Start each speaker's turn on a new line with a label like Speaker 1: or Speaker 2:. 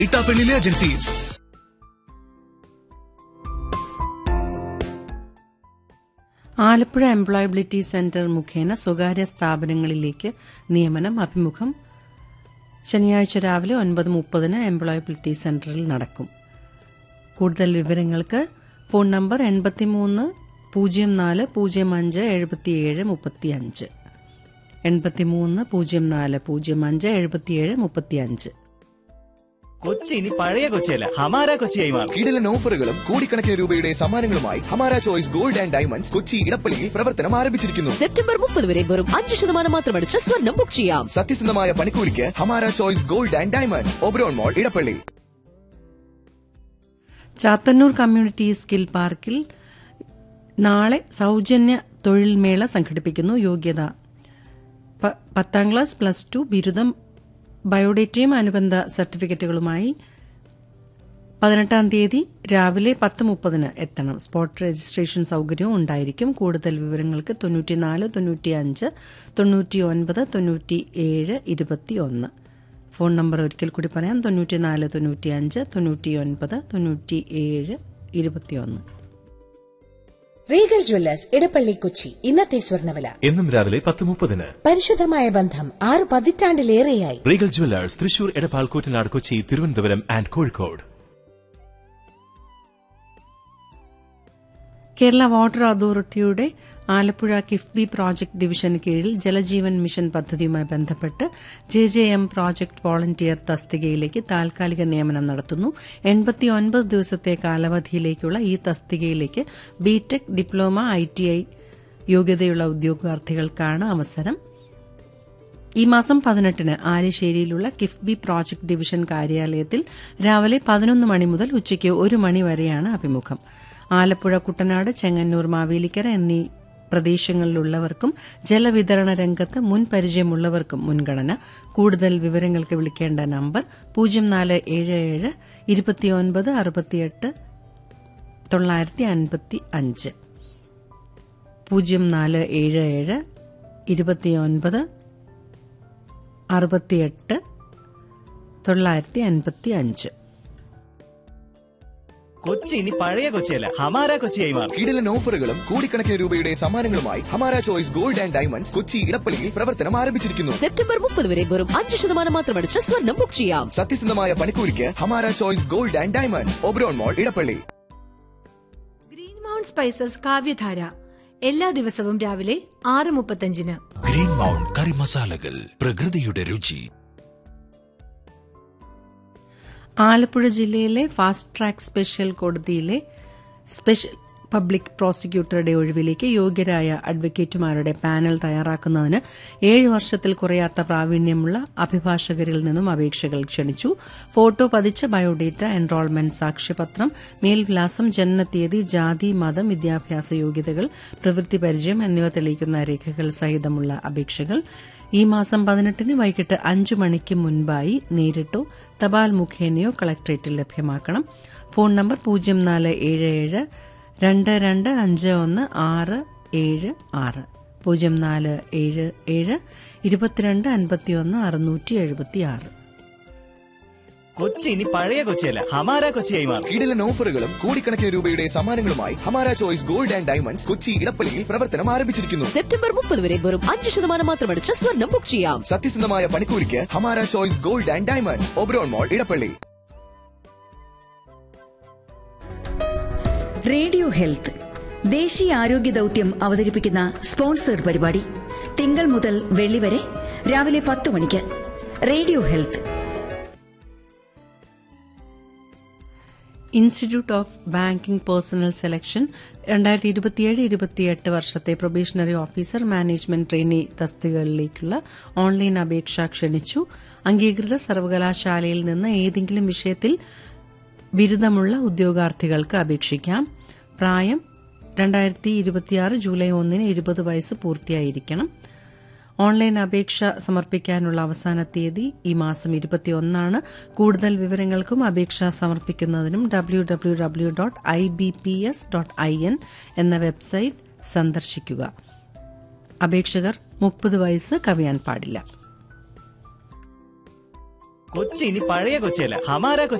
Speaker 1: ഇട്ടാപ്പള്ളിയിലെ agencies
Speaker 2: Alappuzha employability centre മുഖേന സ്വകാര്യ സ്ഥാപനങ്ങളിലേക്ക് നിയമനം അഭിമുഖം ശനിയാഴ്ച രാവിലെ ഒൻപത് മുപ്പതിന് എംപ്ലോയബിലിറ്റി സെന്ററിൽ നടക്കും കൂടുതൽ വിവരങ്ങൾക്ക് ഫോൺ നമ്പർ എൺപത്തിമൂന്ന് പൂജ്യം നാല് പൂജ്യം അഞ്ച് എഴുപത്തിയേഴ് മുപ്പത്തിയഞ്ച് എൺപത്തിമൂന്ന് പൂജ്യം നാല് പൂജ്യം അഞ്ച് എഴുപത്തിയേഴ് മുപ്പത്തിയഞ്ച്
Speaker 3: കൊച്ചി ഇനി പഴയ കൊച്ചിയല്ല ഹമാര കൊച്ചിയായി മാറും
Speaker 1: കിടിലൻ ഓഫറുകളും കോടിക്കണക്കിന് രൂപയുടെ സമ്മാനങ്ങളുമായി Hamara choice gold and diamonds Kochi ഇടപ്പള്ളിയിൽ പ്രവർത്തനം ആരംഭിച്ചിരിക്കുന്നു
Speaker 4: സെപ്റ്റംബർ മുപ്പത് വരെ വെറും അഞ്ച് ശതമാനം മാത്രമടിച്ച് സ്വർണം ബുക്ക് ചെയ്യാം
Speaker 1: സത്യസന്ധമായ പണിക്കൂലിക്ക് Hamara choice gold and diamonds Oberon mall Edappally
Speaker 2: Chathannur community skill പാർക്കിൽ നാളെ സൗജന്യ തൊഴിൽ മേള സംഘടിപ്പിക്കുന്നു യോഗ്യത പ- പത്താം ക്ലാസ് പ്ലസ് ടു ബിരുദം ബയോഡേറ്റയും അനുബന്ധ സർട്ടിഫിക്കറ്റുകളുമായി പതിനെട്ടാം തീയതി രാവിലെ പത്ത് മുപ്പതിന് എത്തണം സ്പോട്ട് രജിസ്ട്രേഷൻ സൗകര്യവും ഉണ്ടായിരിക്കും കൂടുതൽ വിവരങ്ങൾക്ക് തൊണ്ണൂറ്റിനാല് തൊണ്ണൂറ്റിയഞ്ച് തൊണ്ണൂറ്റി ഒൻപത് തൊണ്ണൂറ്റി ഏഴ് ഇരുപത്തി ഒന്ന് ഫോൺ നമ്പർ ഒരിക്കൽ കൂടി പറയാം തൊണ്ണൂറ്റിനാല് തൊണ്ണൂറ്റിയഞ്ച് തൊണ്ണൂറ്റി ഒൻപത് തൊണ്ണൂറ്റി ഏഴ് ഇരുപത്തിയൊന്ന്
Speaker 5: റീഗൽ ജ്വല്ലേഴ്സ് ഇടപ്പള്ളി കൊച്ചി ഇന്നത്തെ സ്വർണ്ണവില
Speaker 6: എന്നും രാവിലെ പത്ത് മുപ്പതിന്
Speaker 5: പരിശുദ്ധമായ ബന്ധം ആറ് പതിറ്റാണ്ടിലേറെയായി
Speaker 6: Regal jewellers Thrissur Edappal Koottanad Kochi Thiruvananthapuram and Kozhikode
Speaker 2: Kerala water അതോറിറ്റിയുടെ ആലപ്പുഴ കിഫ്ബി പ്രോജക്ട് ഡിവിഷന് കീഴിൽ ജലജീവൻ മിഷൻ പദ്ധതിയുമായി ബന്ധപ്പെട്ട് J J M project volunteer തസ്തികയിലേക്ക് താൽക്കാലിക നിയമനം നടത്തുന്നു എൺപത്തിയൊൻപത് ദിവസത്തെ കാലാവധിയിലേക്കുള്ള ഈ തസ്തികയിലേക്ക് B Tech diploma I T I യോഗ്യതയുള്ള ഉദ്യോഗാർത്ഥികൾക്കാണ് അവസരം ഈ മാസം പതിനെട്ടിന് ആലിശ്ശേരിയിലുള്ള കിഫ്ബി പ്രോജക്ട് ഡിവിഷൻ കാര്യാലയത്തിൽ രാവിലെ പതിനൊന്ന് മണി മുതൽ ഉച്ചയ്ക്ക് ഒരു മണി വരെയാണ് അഭിമുഖം ആലപ്പുഴ കുട്ടനാട് ചെങ്ങന്നൂർ മാവേലിക്കര എന്നീ പ്രദേശങ്ങളിലുള്ളവർക്കും ജലവിതരണ രംഗത്ത് മുൻ പരിചയമുള്ളവർക്കും മുൻഗണന കൂടുതൽ വിവരങ്ങൾക്ക് വിളിക്കേണ്ട നമ്പർ പൂജ്യം നാല് ഏഴ് ഏഴ് ഇരുപത്തിയൊൻപത് അറുപത്തിയെട്ട് തൊള്ളായിരത്തി അൻപത്തി അഞ്ച് പൂജ്യം നാല് ഏഴ് ഏഴ് ഇരുപത്തിയൊൻപത് അറുപത്തിയെട്ട് തൊള്ളായിരത്തി അൻപത്തി അഞ്ച്
Speaker 3: കൊച്ചി ഇനി പഴയ കൊച്ചിയല്ല ഹമാര കൊച്ചിയായി മാറും
Speaker 1: കിടിലൻ ഓഫറുകളും കോടിക്കണക്കിന് രൂപയുടെ സമ്മാനങ്ങളുമായി Hamara choice gold and diamonds Kochi ഇടപ്പള്ളിയിൽ പ്രവർത്തനം ആരംഭിച്ചിരിക്കുന്നു
Speaker 4: സെപ്റ്റംബർ മുപ്പത് വരെ വെറും അഞ്ച് ശതമാനം മാത്രമടിച്ച് സ്വർണം ബുക്ക് ചെയ്യാം
Speaker 1: സത്യസന്ധമായ പണിക്കൂലിക്ക് Hamara choice gold and diamonds Oberon mall Edappally
Speaker 7: green mount spices Kavyadhara എല്ലാ ദിവസവും രാവിലെ ആറ് മുപ്പത്തഞ്ചിന്
Speaker 8: ഗ്രീൻ മൗണ്ട് കറി മസാലകൾ പ്രകൃതിയുടെ രുചി
Speaker 2: ആലപ്പുഴ ജില്ലയിലെ ഫാസ്റ്റ് ട്രാക്ക് സ്പെഷ്യൽ കോടതിയിലെ സ്പെഷ്യൽ പബ്ലിക് പ്രോസിക്യൂട്ടറുടെ ഒഴിവിലേക്ക് യോഗ്യരായ അഡ്വക്കേറ്റുമാരുടെ പാനൽ തയ്യാറാക്കുന്നതിന് ഏഴ് വർഷത്തിൽ കുറയാത്ത പ്രാവീണ്യമുള്ള അഭിഭാഷകരിൽ നിന്നും അപേക്ഷകൾ ക്ഷണിച്ചു ഫോട്ടോ പതിച്ച ബയോഡേറ്റ എൻറോൾമെന്റ് സാക്ഷ്യപത്രം മേൽവിലാസം ജനനത്തീയതി ജാതി മതം വിദ്യാഭ്യാസ യോഗ്യതകൾ പ്രവൃത്തി പരിചയം എന്നിവ തെളിയിക്കുന്ന രേഖകൾ സഹിതമുള്ള അപേക്ഷകൾ ഈ മാസം പതിനെട്ടിന് വൈകിട്ട് അഞ്ചു മണിക്ക് മുൻപായി നേരിട്ടോ തപാൽ മുഖേനയോ കളക്ടറേറ്റിൽ ലഭ്യമാക്കണം ഫോൺ നമ്പർ പൂജ്യം നാല് ഏഴ് ഏഴ് രണ്ട് രണ്ട് അഞ്ച് ഒന്ന് ആറ് ഏഴ് ആറ് പൂജ്യം നാല് ഏഴ് ഏഴ് ഇരുപത്തിരണ്ട് അൻപത്തിയൊന്ന് അറുന്നൂറ്റി എഴുപത്തി ആറ്
Speaker 3: കൊച്ചി ഇനി പഴയ കൊച്ചിയല്ല ഹമാര കൊച്ചിയായി മാറും
Speaker 1: കിടിലൻ ഓഫറുകളും കോടിക്കണക്കിന് രൂപയുടെ സമ്മാനങ്ങളുമായി Hamara choice gold and diamonds Kochi ഇടപ്പള്ളിയിൽ പ്രവർത്തനം ആരംഭിച്ചിരിക്കുന്നു
Speaker 4: സെപ്റ്റംബർ മുപ്പത് വരെ വെറും അഞ്ച് ശതമാനം മാത്രമടിച്ച് സ്വർണം ബുക്ക് ചെയ്യാം
Speaker 1: സത്യസന്ധമായ പണിക്കൂലിക്ക് Hamara choice gold and diamonds Oberon mall Edappally
Speaker 9: radio health ദേശീയ ആരോഗ്യ ദൗത്യം അവതരിപ്പിക്കുന്ന സ്പോൺസേഡ് പരിപാടി തിങ്കൾ മുതൽ വെള്ളി വരെ രാവിലെ പത്ത് മണിക്ക് radio health
Speaker 2: institute of banking personnel selection രണ്ടായിരത്തി ഇരുപത്തിയേഴ് ഇരുപത്തിയെട്ട് വർഷത്തെ പ്രൊബേഷണറി ഓഫീസർ മാനേജ്മെന്റ് ട്രെയിനി തസ്തികകളിലേക്കുള്ള ഓൺലൈൻ അപേക്ഷ ക്ഷണിച്ചു അംഗീകൃത സർവകലാശാലയിൽ നിന്ന് ഏതെങ്കിലും വിഷയത്തിൽ ബിരുദമുള്ള ഉദ്യോഗാർത്ഥികൾക്ക് അപേക്ഷിക്കാം പ്രായം രണ്ടായിരത്തി ഇരുപത്തിയാറ് ജൂലൈ ഒന്നിന് ഇരുപത് വയസ്സ് പൂർത്തിയായിരിക്കണം ഓൺലൈൻ അപേക്ഷ സമർപ്പിക്കാനുള്ള അവസാന തീയതി ഈ മാസം ഇരുപത്തിയൊന്നാണ് കൂടുതൽ വിവരങ്ങൾക്കും അപേക്ഷ സമർപ്പിക്കുന്നതിനും W W W dot I B P S dot I N എന്ന വെബ്സൈറ്റ് സന്ദർശിക്കുക അപേക്ഷകർ മുപ്പത് വയസ്സ് കവിയാൻ പാടില്ല
Speaker 3: കൊച്ചി ഇനി പഴയ കൊച്ചിയല്ല ഹമാര